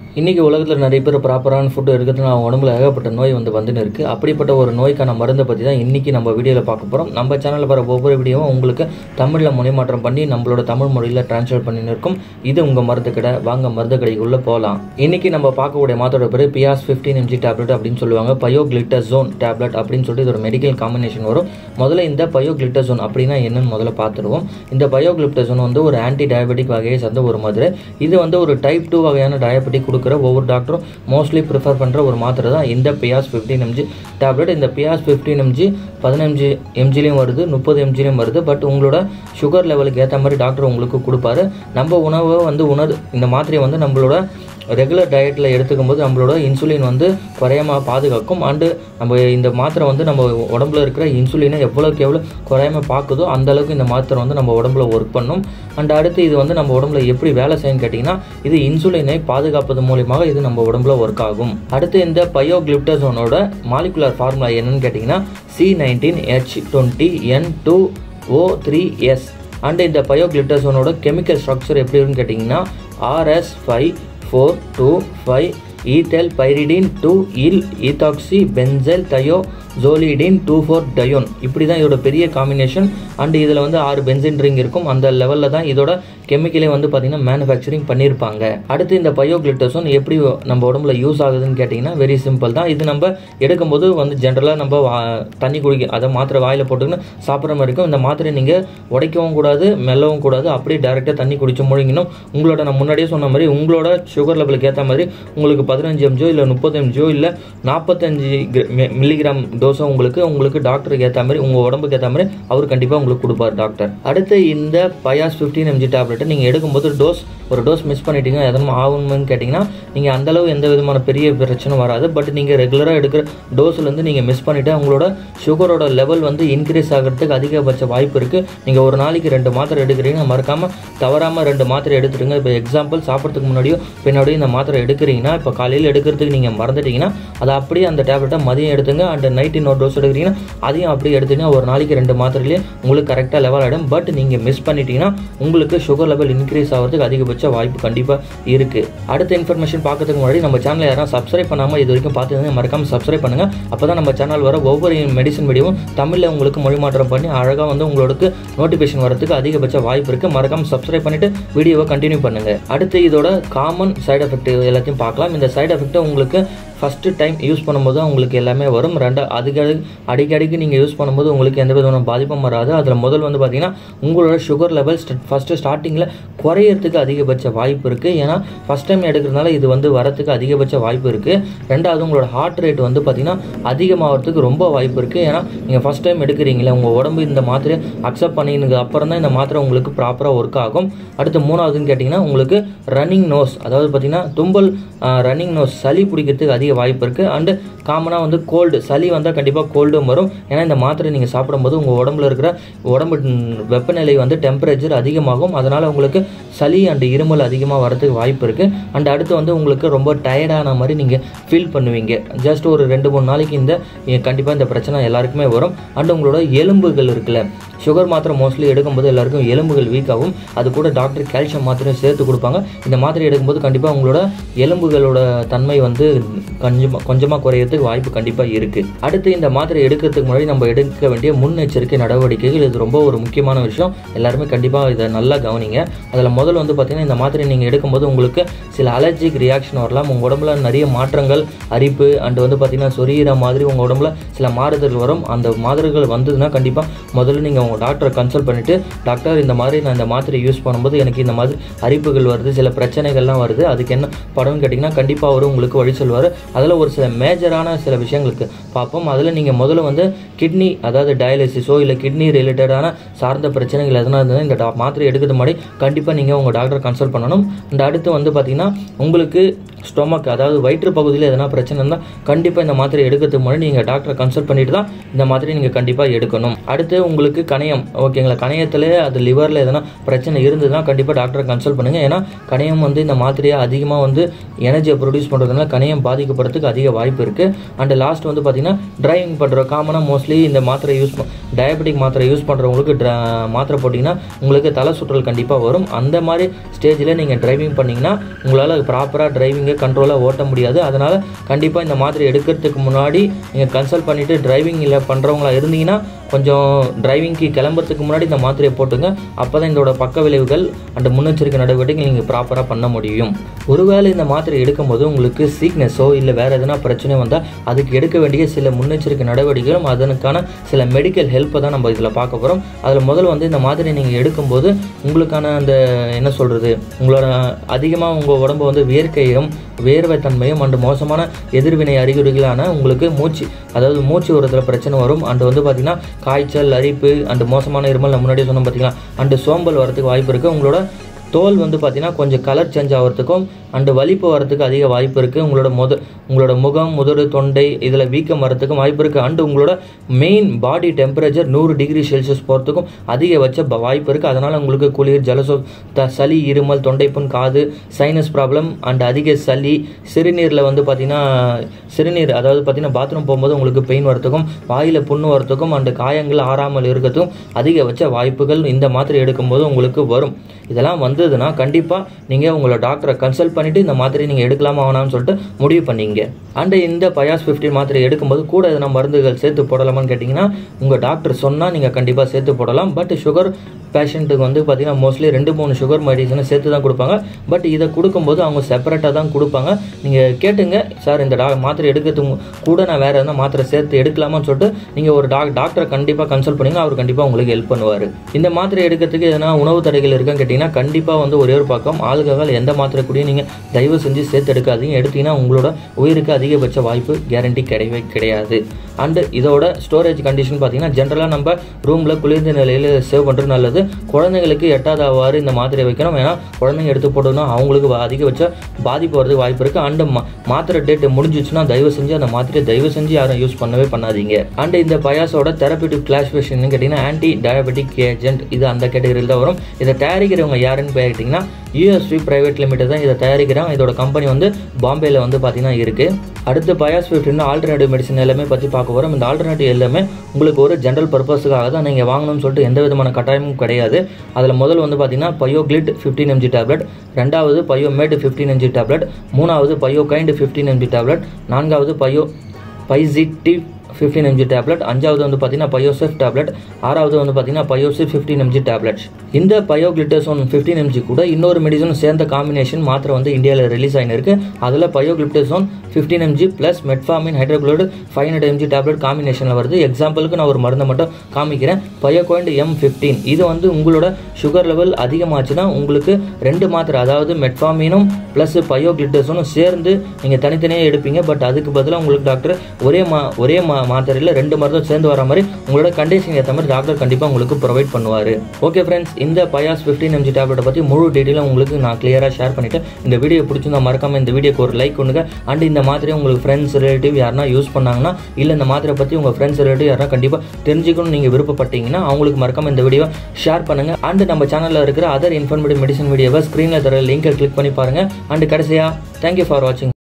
இன்றைக்கி உலகத்தில் நிறைய பேர் ப்ராப்பரான ஃபுட்டு இருக்கிறதுனால அவங்க உடம்புல ஏகப்பட்ட நோய் வந்து வந்துன்னு இருக்குது அப்படிப்பட்ட ஒரு நோய்க்கான மருந்தை பற்றி தான் இன்றைக்கி நம்ம வீடியோவில் பார்க்க போகிறோம் நம்ம சேனலில் வர ஒவ்வொரு வீடியோவும் உங்களுக்கு தமிழில் மொழிமாற்றம் பண்ணி நம்மளோட தமிழ் மொழியில் ட்ரான்ஸ்லேட் பண்ணின்னு இருக்கும் இது உங்கள் மருந்து கடை வாங்க மருந்து கடைக்குள்ளே போகலாம் இன்றைக்கி நம்ம பார்க்கக்கூடிய மாத்தோட பேர் பியாஸ் ஃபிஃப்டீன் எம்ஜி டேப்லெட் அப்படின்னு சொல்லுவாங்க பயோக்ளிட்டசோன் டேப்லெட் அப்படின்னு சொல்லிட்டு இது ஒரு மெடிக்கல் காம்பினேஷன் வரும் முதல்ல இந்த பயோக்ளிட்டசோன் அப்படின்னா என்னன்னு முதல்ல பார்த்துருவோம் இந்த பயோக்ளிப்டசோன் வந்து ஒரு ஆன்டி டயபெட்டிக் வகையை சேர்ந்த ஒரு மாத்திரை இது வந்து ஒரு டைப் டூ வகையான டயபெட்டிக் கொடுக்குற ஒவ்வொரு டாக்டரும் மோஸ்ட்லி ப்ரிஃபர் பண்ணுற ஒரு மாத்திரை தான் இந்த பியாஸ் ஃபிஃப்டீன் எம்ஜி டேப்லெட் இந்த பியாஸ் ஃபிஃப்டீன் எம்ஜி பதினஞ்சு எம்ஜிலையும் வருது முப்பது எம்ஜிலையும் வருது பட் உங்களோட சுகர் லெவலுக்கு ஏற்ற மாதிரி டாக்டர் உங்களுக்கு கொடுப்பாரு நம்ம உணவை வந்து உணர் இந்த மாத்திரையை வந்து நம்மளோட ரெகுலர் டயட்டில் எடுத்துக்கும் போது நம்மளோட இன்சுலின் வந்து குறையாம பாதுகாக்கும் அண்டு நம்ம இந்த மாத்திரை வந்து நம்ம உடம்புல இருக்கிற இன்சுலினை எவ்வளோக்கு எவ்வளோ குறையாம பார்க்குதோ அந்த அளவுக்கு இந்த மாத்திரை வந்து நம்ம உடம்புல ஒர்க் பண்ணும் அண்ட் அடுத்து இது வந்து நம்ம உடம்புல எப்படி வேலை செய்யும்னு கேட்டிங்கன்னா இது இன்சுலினை பாதுகாப்பது மூலியமாக இது நம்ம உடம்புல ஒர்க் ஆகும் அடுத்து இந்த பயோக்ளிப்டசோனோட மாலிகுலர் ஃபார்முலா என்னன்னு கேட்டிங்கன்னா C nineteen H twenty N two O three S and இந்த பயோக்ளிப்டசோனோட கெமிக்கல் ஸ்ட்ரக்சர் எப்படி இருக்குன்னு கேட்டிங்கன்னா RS five four two five ethyl pyridine two yl ethoxy benzyl thiazolidine two four dione இப்படி தான் இதோட பெரிய காம்பினேஷன் அண்ட் இதில் வந்து ஆறு பென்சின் ரிங் இருக்கும் அந்த லெவலில் தான் இதோட கெமிக்கலே வந்து பார்த்திங்கன்னா மேனுஃபேக்சரிங் பண்ணியிருப்பாங்க அடுத்து இந்த பயோக்ளிட்டோசோன் எப்படி நம்ம உடம்புல யூஸ் ஆகுதுன்னு கேட்டிங்கன்னா வெரி சிம்பிள் தான் இது நம்ம எடுக்கும்போது வந்து ஜென்ரலாக நம்ம வா- தண்ணி குடிக்க அதை மாத்திரை வாயில் போட்டுக்கின்னு சாப்பிட்ற மாதிரி இருக்கும் இந்த மாத்திரை நீங்கள் உடைக்கவும் கூடாது மெல்லவும் கூடாது அப்படியே டேரெக்டாக தண்ணி குடிச்சு முழுங்கினும் உங்களோட நான் முன்னாடியே சொன்ன மாதிரி உங்களோட சுகர் லெவலுக்கு ஏற்ற மாதிரி உங்களுக்கு பதினஞ்சு எம்ஜியோ இல்லை முப்பது எம்ஜியோ இல்லை நாற்பத்தஞ்சு மில்லிகிராம் டோஸோ உங்களுக்கு உங்களுக்கு டாக்டருக்கு ஏற்ற மாதிரி உங்கள் உடம்புக்கு ஏற்ற மாதிரி அவர் கண்டிப்பாக உங்களுக்கு கொடுப்பார் டாக்டர் அடுத்து இந்த பயாஸ் ஃபிஃப்டீன் எம்ஜி டேப்லெட்டை நீங்கள் எடுக்கும்போது டோஸ் ஒரு டோஸ் மிஸ் பண்ணிட்டீங்க எதனா ஆகணும்னு கேட்டிங்கன்னா நீங்கள் அந்தளவு எந்த விதமான பெரிய பிரச்சனை வராது பட் நீங்கள் ரெகுலராக எடுக்கிற டோஸ்லேருந்து நீங்கள் மிஸ் பண்ணிவிட்டு உங்களோட சுகரோட லெவல் வந்து இன்க்ரீஸ் ஆகிறதுக்கு அதிகபட்ச வாய்ப்பு இருக்குது நீங்கள் ஒரு நாளைக்கு ரெண்டு மாத்திரை எடுக்கிறீங்க மறக்காமல் தவறாமல் ரெண்டு மாத்திரை எடுத்துடுங்க இப்போ எக்ஸாம்பிள் சாப்பிட்றதுக்கு முன்னாடியோ பின்னாடியோ இந்த மாத்திரை எடுக்கிறீங்கன்னா இப்போ காலையில் எடுக்கிறதுக்கு நீங்கள் மறந்துட்டீங்கன்னா அதை அப்படியே அந்த டேப்லெட்டை மதியம் எடுத்துங்க அண்ட் நைட் இன்னொரு டோஸ் எடுக்கிறீங்கன்னா அதையும் அப்படியே எடுத்தீங்கன்னா ஒரு நாளைக்கு ரெண்டு மாத்திரையிலே உங்களுக்கு கரெக்டாக லெவல் ஆகிடும் பட் நீங்கள் மிஸ் பண்ணிட்டீங்கன்னா உங்களுக்கு சுகர் லெவல் இன்க்ரீஸ் ஆகிறதுக்கு அதிகபட்ச வாய்ப்பு கண்டிப்பாக இருக்குது அடுத்த இன்ஃபர்மேஷன் பார்க்கறதுக்கு முன்னாடி நம்ம சேனலை யாரும் சப்ஸ்கிரைப் பண்ணாமல் இது வரைக்கும் பார்த்துருந்தீங்க மறக்காமல் சப்ஸ்கிரைப் பண்ணுங்கள் அப்போ தான் நம்ம சேனல் வர ஒவ்வொரு மெடிசன் வீடியோவும் தமிழில் உங்களுக்கு மொழிமாற்றம் பண்ணி அழகாக வந்து உங்களுக்கு நோட்டிஃபிகேஷன் வரதுக்கு அதிகபட்ச வாய்ப்பு இருக்குது மறக்காமல் சப்ஸ்கிரைப் பண்ணிவிட்டு வீடியோவை கண்டினியூ பண்ணுங்கள் அடுத்து இதோட காமன் சைடு எஃபெக்ட் எல்லாத்தையும் பார்க்கலாம் இந்த சைடு எஃபெக்ட்டை உங்களுக்கு ஃபஸ்ட்டு டைம் யூஸ் பண்ணும்போது தான் உங்களுக்கு எல்லாமே வரும் ரெண்டா அதுக்கு அடிக்கடிக்கு நீங்கள் யூஸ் பண்ணும்போது உங்களுக்கு எந்த விதமான பாதிப்பும் வராது அதில் முதல் வந்து பார்த்தீங்கன்னா உங்களோட சுகர் லெவல் ஃபஸ்ட்டு ஸ்டார்டிங்கில் குறையறதுக்கு அதிகபட்ச வாய்ப்பு இருக்குது ஏன்னா ஃபஸ்ட் டைம் எடுக்கிறதுனால இது வந்து வரத்துக்கு அதிகபட்ச வாய்ப்பு இருக்குது ரெண்டாவது உங்களோட ஹார்ட் ரேட் வந்து பார்த்தீங்கன்னா அதிகமாகிறதுக்கு ரொம்ப வாய்ப்பு இருக்குது ஏன்னா நீங்கள் ஃபஸ்ட் டைம் எடுக்கிறீங்களே உங்கள் உடம்பு இந்த மாத்திரையை அக்செப்ட் பண்ணினதுக்கு அப்புறம் தான் இந்த மாத்திரை உங்களுக்கு ப்ராப்பராக ஒர்க் ஆகும் அடுத்து மூணாவதுன்னு கேட்டிங்கன்னா உங்களுக்கு ரன்னிங் நோஸ் அதாவது பார்த்தீங்கன்னா தும்பல் ரன்னிங் நோஸ் சளி பிடிக்கிறதுக்கு அதிக வாய்ப்பு இருக்குது அண்டு காமனாக வந்து கோல்டு சளி வந்தால் கண்டிப்பாக கோல்டும் வரும் ஏன்னா இந்த மாத்திரை நீங்கள் சாப்பிடும்போது உங்கள் உடம்புல இருக்கிற உடம்பு ம், வெப்பநிலை வந்து டெம்பரேச்சர் அதிகமாகும் அதனால் உங்களுக்கு சளி அண்டு இருமல் அதிகமாக வரதுக்கு வாய்ப்பு இருக்குது அண்ட் அடுத்து வந்து உங்களுக்கு ரொம்ப டயர்டான மாதிரி நீங்கள் ஃபீல் பண்ணுவீங்க ஜஸ்ட் ஒரு ரெண்டு மூணு நாளைக்கு இந்த கண்டிப்பாக இந்த பிரச்சனை எல்லாருக்குமே வரும் அண்ட் உங்களோட எலும்புகள் இருக்குல்ல சுகர் மாத்திரை மோஸ்ட்லி எடுக்கும்போது எல்லாருக்கும் எலும்புகள் வீக் ஆகும் அது கூட டாக்டர் கால்சியம் மாத்திரையும் சேர்த்து கொடுப்பாங்க இந்த மாத்திரை எடுக்கும்போது கண்டிப்பாக உங்களோட எலும்புகளோட தன்மை வந்து கொஞ்சமாக கொஞ்சமாக குறையறதுக்கு வாய்ப்பு கண்டிப்பாக இருக்குது அடுத்து இந்த மாத்திரை எடுக்கிறதுக்கு முன்னாடி நம்ம எடுக்க வேண்டிய முன்னெச்சரிக்கை நடவடிக்கைகள் இது ரொம்ப ஒரு முக்கியமான விஷயம் எல்லாருமே கண்டிப்பாக இதை நல்லா கவனிங்க அதில் முதல்ல வந்து பார்த்தீங்கன்னா இந்த மாத்திரை நீங்கள் எடுக்கும்போது உங்களுக்கு சில அலர்ஜிக் ரியாக்ஷன் வரலாம் உங்கள் உடம்புல நிறைய மாற்றங்கள் அரிப்பு அண்ட் வந்து பார்த்தீங்கன்னா சொரியிற மாதிரி உங்கள் உடம்புல சில மாறுதல் வரும் அந்த மாறுதல்கள் வந்ததுன்னா கண்டிப்பாக முதல்ல நீங்கள் உங்கள் டாக்டரை கன்சல்ட் பண்ணிவிட்டு டாக்டர் இந்த மாதிரி நான் இந்த மாத்திரை யூஸ் பண்ணும்போது எனக்கு இந்த மாதிரி அரிப்புகள் வருது சில பிரச்சனைகள்லாம் வருது அதுக்கு என்ன படம்னு கேட்டிங்கன்னா கண்டிப்பாக அவர் உங்களுக்கு வழி சொல்வார் அதில் ஒரு சில மேஜரான சில விஷயங்களுக்கு பார்ப்போம் அதில் நீங்கள் முதல்ல வந்து கிட்னி அதாவது டயாலிசிஸோ இல்லை கிட்னி ரிலேட்டடான சார்ந்த பிரச்சனைகள் எதனா இருந்தால் இந்த டா- மாத்திரை எடுக்கிறது முன்னாடி கண்டிப்பாக நீங்கள் உங்கள் டாக்டரை கன்சல்ட் பண்ணணும் அண்ட் அடுத்து வந்து பார்த்தீங்கன்னா உங்களுக்கு ஸ்டொமக் அதாவது வயிற்று பகுதியில் எதனா பிரச்சனை இருந்தால் கண்டிப்பாக இந்த மாத்திரை எடுக்கிறதுக்கு முன்னாடி நீங்கள் டாக்டரை கன்சல்ட் பண்ணிட்டு தான் இந்த மாத்திரை நீங்கள் கண்டிப்பாக எடுக்கணும் அடுத்து உங்களுக்கு கணையம் ஓகேங்களா கணையத்தில் அது லிவரில் எதனா பிரச்சனை இருந்ததுன்னா கண்டிப்பாக டாக்டரை கன்சல்ட் பண்ணுங்கள் ஏன்னா கணையம் வந்து இந்த மாத்திரையை அதிகமாக வந்து எனர்ஜியை ப்ரொடியூஸ் பண்ணுறதுனால கணையம் பாதிக்கப்படுறதுக்கு அதிக வாய்ப்பு இருக்குது அண்ட் லாஸ்ட் வந்து பார்த்தீங்கன்னா டிரைவிங் பண்ணுற காமனாக மோஸ்ட்லி இந்த மாத்திரை யூஸ் டயபெட்டிக் மாத்திரை யூஸ் பண்ணுறவங்களுக்கு ட்ர மாத்திரை போட்டிங்கன்னா உங்களுக்கு தலை சுற்றல் கண்டிப்பாக வரும் அந்த மாதிரி ஸ்டேஜில் நீங்கள் டிரைவிங் பண்ணிங்கன்னா உங்களால் ப்ராப்பராக டிரைவிங்கை நீங்கள் கண்ட்ரோலாக ஓட்ட முடியாது அதனால் கண்டிப்பாக இந்த மாத்திரை எடுக்கிறதுக்கு முன்னாடி நீங்கள் கன்சல்ட் பண்ணிவிட்டு டிரைவிங் இல்லை பண்ணுறவங்களா இருந்தீங்கன்னா கொஞ்சம் டிரைவிங்க்கு கிளம்புறதுக்கு முன்னாடி இந்த மாத்திரையை போட்டுங்க அப்போ தான் இதோட பக்க விளைவுகள் அண்ட் முன்னெச்சரிக்கை நடவடிக்கை நீங்கள் ப்ராப்பராக பண்ண முடியும் ஒருவேளை இந்த மாத்திரை எடுக்கும்போது உங்களுக்கு சீக்னஸோ இல்லை வேறு எதனா பிரச்சனை வந்தால் அதுக்கு எடுக்க வேண்டிய சில முன்னெச்சரிக்கை நடவடிக்கைகளும் அதனுக்கான சில மெடிக்கல் ஹெல்ப்பை தான் நம்ம இதில் பார்க்க போகிறோம் அதில் முதல்ல வந்து இந்த மாத்திரை நீங்கள் எடுக்கும்போது உங்களுக்கான அந்த என்ன சொல்கிறது உங்களோட அதிகமாக உங்கள் உடம்பு வந்து வேர்க்கையும் வேர்வைத்தன்மையும் அண்டு மோசமான எதிர்வினை அறிகுறிகளான உங்களுக்கு மூச்சு அதாவது மூச்சு விடுறதுல பிரச்சனை வரும் அண்டு வந்து பார்த்திங்கன்னா காய்ச்சல் அரிப்பு அண்டு மோசமான இருமல் நான் முன்னாடியே சொன்னோம் பார்த்தீங்களா அண்டு சோம்பல் வரதுக்கு வாய்ப்பு இருக்குது உங்களோட தோல் வந்து பார்த்திங்கன்னா கொஞ்சம் கலர் சேஞ்ச் ஆகிறதுக்கும் அண்டு வலிப்பு வரதுக்கு அதிக வாய்ப்பு இருக்குது உங்களோட முத உங்களோட முகம் முதுடு தொண்டை இதில் வீக்கம் வரதுக்கும் வாய்ப்பு இருக்குது அண்டு உங்களோட மெயின் பாடி டெம்பரேச்சர் நூறு டிகிரி செல்சியஸ் போகிறதுக்கும் அதிகபட்ச ப- வாய்ப்பு இருக்குது அதனால் உங்களுக்கு குளிர் ஜலசோ த சளி இருமல் தொண்டைப்புண் காது சைனஸ் ப்ராப்ளம் அண்ட் அதிக சளி சிறுநீரில் வந்து பார்த்திங்கன்னா சிறுநீர் அதாவது பார்த்திங்கன்னா பாத்ரூம் போகும்போது உங்களுக்கு பெயின் வரதுக்கும் வாயில் புண்ணு வரதுக்கும் அண்டு காயங்கள் ஆறாமல் இருக்கிறதுக்கும் அதிகபட்ச வாய்ப்புகள் இந்த மாத்திரை எடுக்கும்போது உங்களுக்கு வரும் இதெல்லாம் வந்ததுன்னா கண்டிப்பாக நீங்கள் உங்களை டாக்டரை கன்சல்ட் பண்ணிவிட்டு இந்த மாத்திரை நீங்கள் எடுக்கலாமா வேணாம்னு சொல்லிட்டு முடிவு பண்ணீங்க அண்டு இந்த பயாஸ் ஃபிஃப்டின் மாத்திரை எடுக்கும்போது கூட எதனா மருந்துகள் சேர்த்து போடலாமான்னு கேட்டிங்கன்னா உங்கள் டாக்டர் சொன்னால் நீங்கள் கண்டிப்பாக சேர்த்து போடலாம் பட் சுகர் பேஷண்ட்டுக்கு வந்து பார்த்தீங்கன்னா மோஸ்ட்லி ரெண்டு மூணு சுகர் மெடிசனை சேர்த்து தான் கொடுப்பாங்க பட் இதை கொடுக்கும்போது அவங்க செப்பரேட்டாக தான் கொடுப்பாங்க நீங்கள் கேட்டுங்க சார் இந்த டா மாத்திரை எடுக்கிறதுக்கு கூட நான் வேறு எதனா மாத்திரை சேர்த்து எடுக்கலாமான்னு சொல்லிட்டு நீங்கள் ஒரு டாக் டாக்டரை கண்டிப்பாக கன்சல்ட் பண்ணுங்க அவர் கண்டிப்பாக உங்களுக்கு ஹெல்ப் பண்ணுவார் இந்த மாத்திரை எடுக்கிறதுக்கு எதனா உணவு தடைகள் இருக்கான்னு கேட்டிங்கன்னா கண்டிப்பாக வந்து ஒரே ஒரு பக்கம் ஆல்கஹால் எந்த மாத்திரை கூடயும் நீங்கள் தயவு செஞ்சு சேர்த்து எடுக்காதீங்க எடுத்தீங்கன்னா உங்களோட உயிருக்கு அதிகபட்ச வாய்ப்பு கேரண்டி கிடையவே கிடையாது அண்டு இதோட ஸ்டோரேஜ் கண்டிஷன் பார்த்தீங்கன்னா ஜென்ரலாக நம்ம ரூமில் குளிர்ந்த நிலையில் சேவ் பண்ணுறது நல்லது குழந்தைங்களுக்கு எட்டாதவாறு இந்த மாத்திரை வைக்கணும் ஏன்னா குழந்தைங்க எடுத்து போட்டோம்னா அவங்களுக்கு வ- அதிகபட்ச பாதிப்பு வரதுக்கு வாய்ப்பு இருக்குது அண்டு மா மாத்திரை டேட் முடிஞ்சிச்சுன்னா தயவு செஞ்சு அந்த மாத்திரையை தயவு செஞ்சு யாரும் யூஸ் பண்ணவே பண்ணாதீங்க அண்டு இந்த பயாஸோட தெரப்பிட்டிக் கிளாசிஃபிகேஷன் கேட்டிங்கன்னா ஆன்டி டயபெட்டிக் ஏஜென்ட் இது அந்த கேட்டகரியில் தான் வரும் இதை தயாரிக்கிறவங்க யாருன்னு கேட்டிங்கன்னா யூஎஸ்வி பிரைவேட் லிமிடெட் தான் இதை தயாரிக்கிறாங்க இதோட கம்பெனி வந்து பாம்பேயில் வந்து பார்த்தீங்கன்னா இருக்குது அடுத்து பயாஸ் ஃபிஃப்டின் ஆல்டர்னேட்டிவ் மெடிசன் எல்லாமே பற்றி பார்க்க போகிறோம் இந்த ஆல்டர்னேட்டிவ் எல்லாமே உங்களுக்கு ஒரு ஜென்ரல் பர்பஸுக்காக தான் நீங்கள் வாங்கணும்னு சொல்லிட்டு எந்த விதமான கட்டாயமும் கிடையாது அதில் முதல் வந்து பார்த்தீங்கன்னா பயோக்ளிட் ஃபிஃப்டீன் எம்ஜி டேப்லெட் ரெண்டாவது பயோமேட் ஃபிஃப்டீன் எம்ஜி டேப்லெட் மூணாவது பயோ கைண்ட் ஃபிஃப்டீன் எம்ஜி டேப்லெட் நான்காவது பயோ பைசிட்டிவ் ஃபிஃப்டீன் எம்ஜி டேப்லெட் அஞ்சாவது வந்து பார்த்தீங்கன்னா பயோசெஃப் டேப்லெட் ஆறாவது வந்து பார்த்தீங்கன்னா பயோசிப் ஃபிஃப்டீன் எம்ஜி டேப்லெட்ஸ் இந்த பயோக்ளிப்டோசோன் ஃபிஃப்டீன் எம்ஜி கூட இன்னொரு மெடிசன் சேர்ந்த காம்பினேஷன் மாத்திரை வந்து இந்தியாவில் ரிலீஸ் ஆகிருக்கு அதில் pioglitazone fifteen mg plus metformin hydrochloride five hundred mg tablet காம்பினேஷனில் வருது எக்ஸாம்பிளுக்கு நான் ஒரு மருந்தை மட்டும் காமிக்கிறேன் பயோகோயிண்ட் எம் ஃபிஃப்டீன் இது வந்து உங்களோட சுகர் லெவல் அதிகமாச்சுன்னா உங்களுக்கு ரெண்டு மாத்திரை அதாவது மெட்ஃபாமினும் ப்ளஸ் பயோக்ளிப்டோசோனும் சேர்ந்து நீங்கள் தனித்தனியாக எடுப்பீங்க பட் அதுக்கு பதிலாக உங்களுக்கு டாக்டர் ஒரே மா ஒரே மா மாத்திரையில் ரெண்டு மருந்தும் சேர்ந்து வர மாதிரி உங்களோட கண்டிஷன் ஏற்ற மாதிரி டாக்டர் கண்டிப்பாக உங்களுக்கு ப்ரொவைட் பண்ணுவார் ஓகே ஃப்ரெண்ட்ஸ் இந்த பயாஸ் ஃபிஃப்டீன் எம்ஜி டேப்லெட்டை பற்றி முழு டீட்டெயிலும் உங்களுக்கு நான் கிளியராக ஷேர் பண்ணிட்டேன் இந்த வீடியோ பிடிச்சிருந்தா மறக்காம இந்த வீடியோக்கு ஒரு லைக் பண்ணுங்க அண்ட் இந்த மாத்திரை உங்களுக்கு ஃப்ரெண்ட்ஸ் ரிலேட்டிவ் யாருனா யூஸ் பண்ணாங்கன்னா இல்லை இந்த மாத்திரை பற்றி உங்கள் ஃப்ரெண்ட்ஸ் ரிலேட்டிவ் யாரா கண்டிப்பாக தெரிஞ்சுக்கணும்னு நீங்கள் விருப்பப்பட்டீங்கன்னா அவங்களுக்கு மறக்காம இந்த வீடியோ ஷேர் பண்ணுங்க அண்ட் நம்ம சேனலில் இருக்கிற அதர் இன்ஃபர்மேட்டிவ் மெடிசன் வீடியோவை ஸ்க்ரீனில் தர லிங்கை கிளிக் பண்ணி பாருங்க அண்ட் கடைசியாக தேங்க்யூ ஃபார் வாட்சிங்